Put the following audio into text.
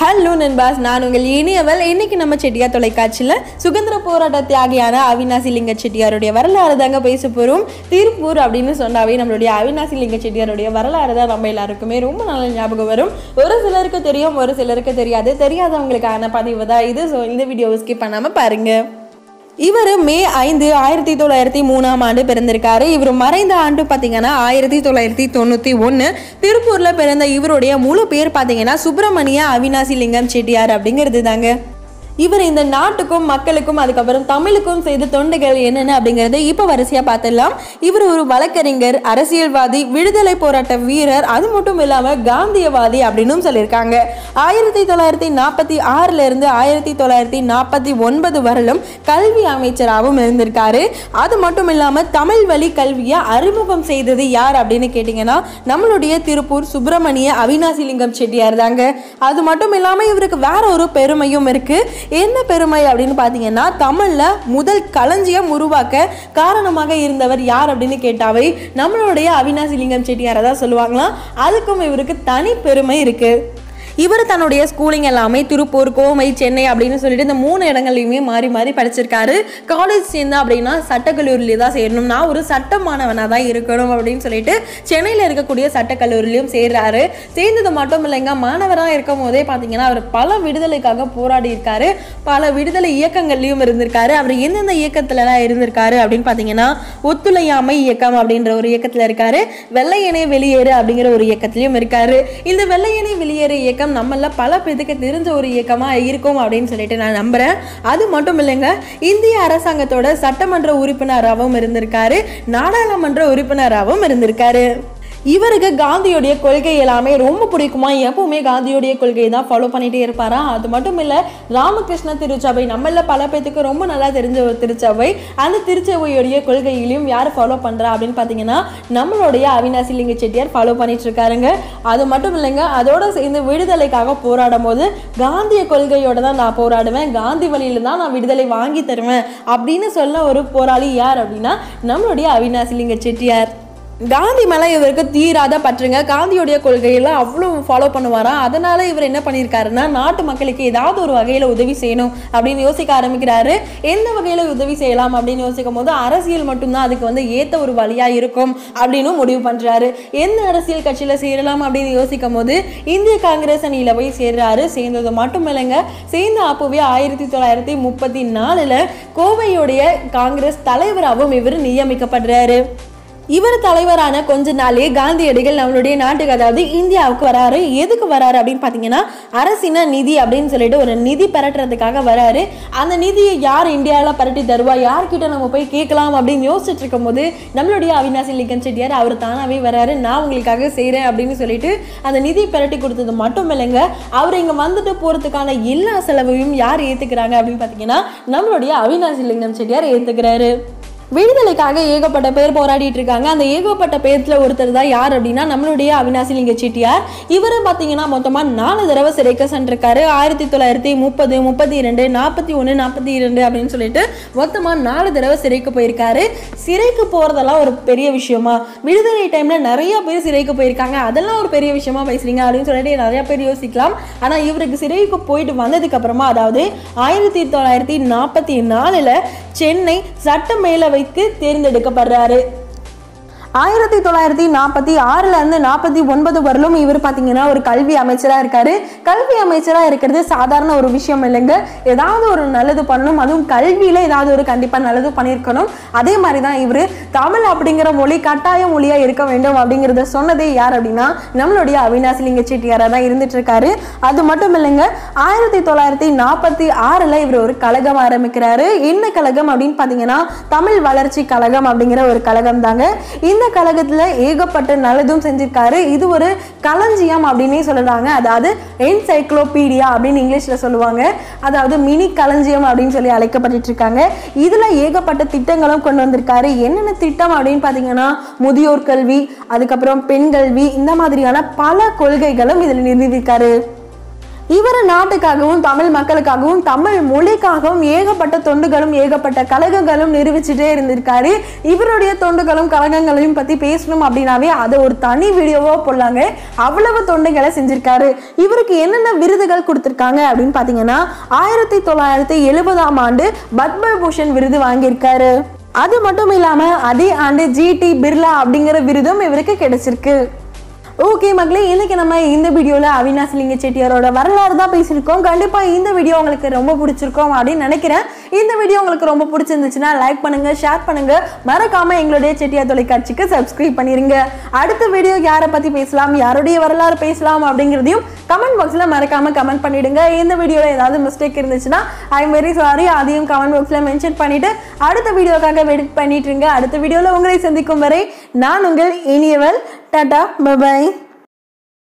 hello நண்பாஸ் நான் உங்கள் இனியவள் இன்னைக்கு நம்ம செட்டியார் தொலைக்காட்சியில் சுதந்திர போராட்ட தியாகியான அவினாசி லிங்க செட்டியாருடைய வரலாறு தாங்க பேச போகிறோம் திருப்பூர் அப்படின்னு சொன்னாவே நம்மளுடைய அவினாசி லிங்க செட்டியாருடைய வரலாறு தான் நம்ம எல்லாருக்குமே ரொம்ப நல்ல ஞாபகம் வரும் ஒரு சிலருக்கு தெரியும் ஒரு சிலருக்கு தெரியாது தெரியாதவங்களுக்கான பதிவு தான் இது ஸோ இந்த வீடியோவை ஸ்கிப் பண்ணாமல் பாருங்கள் இவர் மே ஐந்து ஆயிரத்தி தொள்ளாயிரத்தி மூணாம் ஆண்டு பிறந்திருக்காரு இவர் மறைந்த ஆண்டு பார்த்தீங்கன்னா ஆயிரத்தி தொள்ளாயிரத்தி தொண்ணூற்றி ஒன்று திருப்பூரில் பிறந்த இவருடைய முழு பேர் பார்த்தீங்கன்னா சுப்பிரமணிய அவினாசி லிங்கம் செட்டியார் அப்படிங்கிறது தாங்க இவர் இந்த நாட்டுக்கும் மக்களுக்கும் அதுக்கப்புறம் தமிழுக்கும் செய்த தொண்டுகள் என்னென்ன அப்படிங்கிறத இப்போ வரிசையாக பார்த்துடலாம் இவர் ஒரு வழக்கறிஞர் அரசியல்வாதி விடுதலை போராட்ட வீரர் அது மட்டும் இல்லாமல் காந்தியவாதி அப்படின்னும் சொல்லியிருக்காங்க ஆயிரத்தி தொள்ளாயிரத்தி நாற்பத்தி ஆறுல இருந்து ஆயிரத்தி தொள்ளாயிரத்தி நாற்பத்தி ஒன்பது வரலும் கல்வி அமைச்சராகவும் இருந்திருக்காரு அது மட்டும் இல்லாமல் தமிழ் வழி கல்வியை அறிமுகம் செய்தது யார் அப்படின்னு கேட்டிங்கன்னா நம்மளுடைய திருப்பூர் சுப்பிரமணிய அவினாசிலிங்கம் செட்டியார் தாங்க அது மட்டும் இல்லாமல் இவருக்கு வேற ஒரு பெருமையும் இருக்கு என்ன பெருமை அப்படின்னு பார்த்தீங்கன்னா தமிழில் முதல் களஞ்சியம் உருவாக்க காரணமாக இருந்தவர் யார் அப்படின்னு கேட்டாவே நம்மளுடைய அவினாசிலிங்கம் செட்டியாரை தான் சொல்லுவாங்களாம் அதுக்கும் இவருக்கு தனி பெருமை இருக்கு இவர் தன்னுடைய ஸ்கூலிங் எல்லாமே திருப்பூர் கோவை சென்னை அப்படின்னு சொல்லிட்டு இந்த மூணு இடங்கள்லையுமே மாறி மாறி படிச்சிருக்காரு காலேஜ் சேர்ந்தா அப்படின்னா சட்டக்கல்லூரியிலே தான் சேரணும் நான் ஒரு சட்ட மாணவனாக தான் இருக்கணும் அப்படின்னு சொல்லிட்டு சென்னையில் இருக்கக்கூடிய சட்டக்கல்லூரிலையும் சேர்றாரு சேர்ந்தது மட்டும் இல்லைங்க மாணவராக இருக்கும் போதே பார்த்தீங்கன்னா அவர் பல விடுதலைக்காக போராடி இருக்காரு பல விடுதலை இயக்கங்கள்லையும் இருந்திருக்காரு அவர் எந்தெந்த இயக்கத்துலலாம் இருந்திருக்காரு அப்படின்னு பார்த்தீங்கன்னா ஒத்துழையாமை இயக்கம் அப்படின்ற ஒரு இயக்கத்தில் இருக்காரு வெள்ளையனே வெளியேறு அப்படிங்கிற ஒரு இயக்கத்திலையும் இருக்காரு இந்த வெள்ளையனே வெளியேறு இயக்கம் நம்மள பல பேருக்கு தெரிஞ்ச ஒரு இயக்கமாக இருக்கும் அப்படின்னு சொல்லிட்டு நான் நம்புகிறேன் அது மட்டும் இல்லைங்க இந்திய அரசாங்கத்தோட சட்டமன்ற உறுப்பினராகவும் இருந்திருக்காரு நாடாளுமன்ற உறுப்பினராகவும் இருந்திருக்காரு இவருக்கு காந்தியோடைய கொள்கை எல்லாமே ரொம்ப பிடிக்குமா எப்பவுமே காந்தியோடைய கொள்கையை தான் ஃபாலோ பண்ணிட்டே இருப்பாரா அது மட்டும் இல்லை ராமகிருஷ்ண திருச்சபை நம்மள பல பேத்துக்கு ரொம்ப நல்லா தெரிஞ்ச ஒரு திருச்சபை அந்த திருச்சபையுடைய கொள்கைகளையும் யார் ஃபாலோ பண்ணுறா அப்படின்னு பார்த்தீங்கன்னா நம்மளுடைய அவினாசி லிங்க செட்டியார் ஃபாலோ பண்ணிட்டு இருக்காருங்க அது மட்டும் இல்லைங்க அதோட சேர்ந்து விடுதலைக்காக போராடும் போது காந்திய கொள்கையோட தான் நான் போராடுவேன் காந்தி வழியில தான் நான் விடுதலை வாங்கி தருவேன் அப்படின்னு சொல்ல ஒரு போராளி யார் அப்படின்னா நம்மளுடைய அவினாசி லிங்க செட்டியார் காந்தி மேலே இவருக்கு தீராத பற்றுங்க காந்தியோடைய கொள்கையெல்லாம் அவ்வளோ ஃபாலோ பண்ணுவாராம் அதனால இவர் என்ன பண்ணியிருக்காருன்னா நாட்டு மக்களுக்கு ஏதாவது ஒரு வகையில் உதவி செய்யணும் அப்படின்னு யோசிக்க ஆரம்பிக்கிறாரு எந்த வகையில் உதவி செய்யலாம் அப்படின்னு யோசிக்கும் போது அரசியல் மட்டும்தான் அதுக்கு வந்து ஏற்ற ஒரு வழியாக இருக்கும் அப்படின்னு முடிவு பண்ணுறாரு எந்த அரசியல் கட்சியில் சேரலாம் அப்படின்னு யோசிக்கும் போது இந்திய காங்கிரஸ் அணியில் போய் சேர்றாரு சேர்ந்தது மட்டும் இல்லைங்க சேர்ந்த அப்போவே ஆயிரத்தி தொள்ளாயிரத்தி முப்பத்தி நாலில் கோவையுடைய காங்கிரஸ் தலைவராகவும் இவர் நியமிக்கப்படுறாரு இவர் தலைவரான கொஞ்ச நாளே காந்தியடிகள் நம்மளுடைய நாட்டுக்கு அதாவது இந்தியாவுக்கு வராரு எதுக்கு வராரு அப்படின்னு பார்த்தீங்கன்னா அரசின நிதி அப்படின்னு சொல்லிட்டு ஒரு நிதி பெரட்டுறதுக்காக வராரு அந்த நிதியை யார் இந்தியாவில் பரட்டி தருவா யார்கிட்ட நம்ம போய் கேட்கலாம் அப்படின்னு யோசிச்சுட்டு இருக்கும்போது நம்மளுடைய அவினாசி லிங்கன் செட்டியார் அவர் தானாகவே வராரு நான் உங்களுக்காக செய்கிறேன் அப்படின்னு சொல்லிட்டு அந்த நிதி பெரட்டி கொடுத்தது மட்டும் இல்லைங்க அவர் இங்கே வந்துட்டு போகிறதுக்கான எல்லா செலவையும் யார் ஏற்றுக்கிறாங்க அப்படின்னு பார்த்தீங்கன்னா நம்மளுடைய அவினாசி லிங்கம் செட்டியார் ஏற்றுக்கிறாரு விடுதலைக்காக ஏகப்பட்ட பேர் போராடிட்டு இருக்காங்க அந்த ஏகப்பட்ட பேர்ல ஒருத்தர் தான் யார் அப்படின்னா நம்மளுடைய அவினாசி லிங்க செட்டியார் இவரும் பார்த்தீங்கன்னா மொத்தமாக நாலு தடவை சிறைக்கு சென்றிருக்காரு ஆயிரத்தி தொள்ளாயிரத்தி முப்பது முப்பத்தி இரண்டு நாற்பத்தி ஒன்று நாற்பத்தி இரண்டு அப்படின்னு சொல்லிட்டு மொத்தமாக நாலு தடவை சிறைக்கு போயிருக்காரு சிறைக்கு போகிறதெல்லாம் ஒரு பெரிய விஷயமா விடுதலை டைமில் நிறைய பேர் சிறைக்கு போயிருக்காங்க அதெல்லாம் ஒரு பெரிய விஷயமா பேசுறீங்க அப்படின்னு சொல்லிட்டு நிறைய பேர் யோசிக்கலாம் ஆனால் இவருக்கு சிறைக்கு போயிட்டு வந்ததுக்கு அப்புறமா அதாவது ஆயிரத்தி தொள்ளாயிரத்தி நாற்பத்தி நாலில் சென்னை சட்ட மேலவைக்கு தேர்ந்தெடுக்கப்படுறாரு ஆயிரத்தி தொள்ளாயிரத்தி நாற்பத்தி ஆறுலேருந்து நாற்பத்தி ஒன்பது வரலும் இவர் பார்த்தீங்கன்னா ஒரு கல்வி அமைச்சராக இருக்காரு கல்வி அமைச்சராக இருக்கிறது சாதாரண ஒரு விஷயம் இல்லைங்க ஏதாவது ஒரு நல்லது பண்ணணும் அதுவும் கல்வியில் ஏதாவது ஒரு கண்டிப்பாக நல்லது பண்ணியிருக்கணும் அதே மாதிரி தான் இவர் தமிழ் அப்படிங்கிற மொழி கட்டாய மொழியாக இருக்க வேண்டும் அப்படிங்கிறத சொன்னதே யார் அப்படின்னா நம்மளுடைய அவினாசி லிங்க செட்டியாராக தான் இருந்துட்டு இருக்காரு அது மட்டும் இல்லைங்க ஆயிரத்தி தொள்ளாயிரத்தி நாற்பத்தி ஆறில் இவர் ஒரு கழகம் ஆரம்பிக்கிறாரு என்ன கழகம் அப்படின்னு பார்த்தீங்கன்னா தமிழ் வளர்ச்சி கழகம் அப்படிங்கிற ஒரு கழகம் தாங்க இந்த கழகத்தில் ஏகப்பட்ட நல்லதும் செஞ்சிருக்காரு இது ஒரு களஞ்சியம் அப்படின்னே சொல்லுறாங்க அதாவது என்சைக்ளோபீடியா அப்படின்னு இங்கிலீஷில் சொல்லுவாங்க அதாவது மினி களஞ்சியம் அப்படின்னு சொல்லி அழைக்கப்பட்டு இருக்காங்க இதில் ஏகப்பட்ட திட்டங்களும் கொண்டு வந்திருக்காரு என்னென்ன திட்டம் அப்படின்னு பார்த்தீங்கன்னா முதியோர் கல்வி அதுக்கப்புறம் பெண் கல்வி இந்த மாதிரியான பல கொள்கைகளும் இதில் நிறுவியிருக்காரு இவர் நாட்டுக்காகவும் தமிழ் மக்களுக்காகவும் தமிழ் மொழிக்காகவும் ஏகப்பட்ட தொண்டுகளும் ஏகப்பட்ட கழகங்களும் நிரூபிச்சுட்டே இருந்திருக்காரு இவருடைய தொண்டுகளும் கழகங்களையும் பத்தி பேசணும் அப்படின்னாவே அதை ஒரு தனி வீடியோவா போடலாங்க அவ்வளவு தொண்டுகளை செஞ்சிருக்காரு இவருக்கு என்னென்ன விருதுகள் கொடுத்திருக்காங்க அப்படின்னு பாத்தீங்கன்னா ஆயிரத்தி தொள்ளாயிரத்தி எழுபதாம் ஆண்டு பத்ம பூஷன் விருது வாங்கியிருக்காரு அது மட்டும் இல்லாம அதே ஆண்டு ஜிடி பிர்லா அப்படிங்கிற விருதும் இவருக்கு கிடைச்சிருக்கு ஓகே மக்களே இன்னைக்கு நம்ம இந்த வீடியோவில் அவினாசி லிங்க செட்டியாரோட வரலாறு தான் பேசியிருக்கோம் கண்டிப்பாக இந்த வீடியோ உங்களுக்கு ரொம்ப பிடிச்சிருக்கோம் அப்படின்னு நினைக்கிறேன் இந்த வீடியோ உங்களுக்கு ரொம்ப பிடிச்சிருந்துச்சுன்னா லைக் பண்ணுங்க ஷேர் பண்ணுங்க மறக்காம எங்களுடைய செட்டியார் தொலைக்காட்சிக்கு சப்ஸ்கிரைப் பண்ணிருங்க அடுத்த வீடியோ யாரை பற்றி பேசலாம் யாருடைய வரலாறு பேசலாம் அப்படிங்கிறதையும் கமெண்ட் பாக்ஸில் மறக்காம கமெண்ட் பண்ணிடுங்க இந்த வீடியோவில் ஏதாவது மிஸ்டேக் இருந்துச்சுன்னா ஐ எம் வெரி சாரி அதையும் கமெண்ட் பாக்ஸில் மென்ஷன் பண்ணிட்டு அடுத்த வீடியோக்காக வெயிட் பண்ணிட்டு இருங்க அடுத்த வீடியோவில் உங்களை சந்திக்கும் வரை நான் உங்கள் இனியவள் டாடா பபாய்